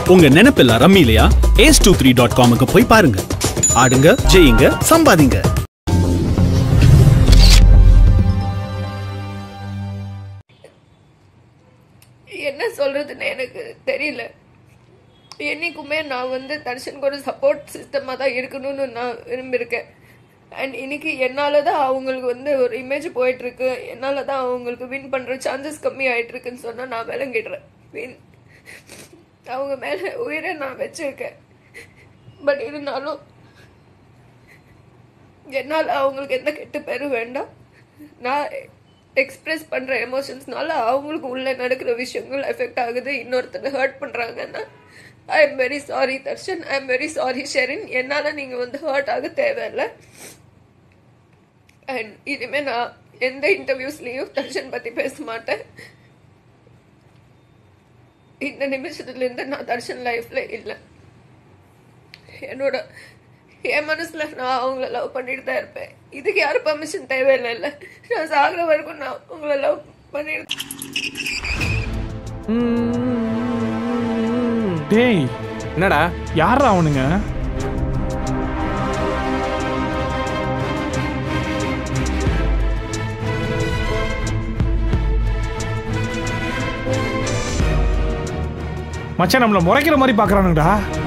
உங்க நினைப்பெல்லாம் ரம்மி இல்லையா ஏஸ் டூ த்ரீ டாட் காமுக்கு போய் பாருங்க ஆடுங்க ஜெயிங்க சம்பாதிங்க என்ன சொல்றதுன்னு எனக்கு தெரியல என்னைக்குமே நான் வந்து தர்ஷனுக்கு ஒரு சப்போர்ட் சிஸ்டமாக தான் இருக்கணும்னு நான் விரும்பியிருக்கேன் அண்ட் இன்னைக்கு என்னால் தான் அவங்களுக்கு வந்து ஒரு இமேஜ் போயிட்டுருக்கு என்னால் தான் அவங்களுக்கு வின் பண்ணுற சான்சஸ் கம்மி ஆயிட்டிருக்குன்னு சொன்னால் நான் விளங்கிடுறேன் வின் அவங்க மேலே உயிரை நான் வச்சிருக்கேன் பட் இருந்தாலும் என்னால் அவங்களுக்கு எந்த கெட்ட பேரும் வேண்டாம் நான் எக்ஸ்பிரஸ் பண்ணுற எமோஷன்ஸ்னால அவங்களுக்கு உள்ள நடக்கிற விஷயங்கள் எஃபெக்ட் ஆகுது இன்னொருத்தர் ஹர்ட் பண்ணுறாங்கன்னா I am very sorry Darshan I am very sorry Sherin என்னால் நீங்கள் வந்து ஹர்ட் ஆக தேவையில்லை அண்ட் இனிமேல் நான் எந்த இன்டர்வியூஸ்லேயும் தர்ஷன் பற்றி பேச மாட்டேன் இந்த நிமிஷத்துலேருந்து நான் தர்ஷன் லைஃப்பில் இல்லை என்னோட என் மனசுல நான் அவங்கள லவ் பண்ணிட்டு தான் இருப்பேன் இதுக்கு யாரும் பர்மிஷன் தேவையில்லை இல்லை நான் சாகுற வரைக்கும் நான் உங்களை லவ் பண்ணிட்டு டேய் என்னடா யாரா அவனுங்க மச்சான் நம்மள முறைக்கிற மாதிரி பாக்குறானுங்கடா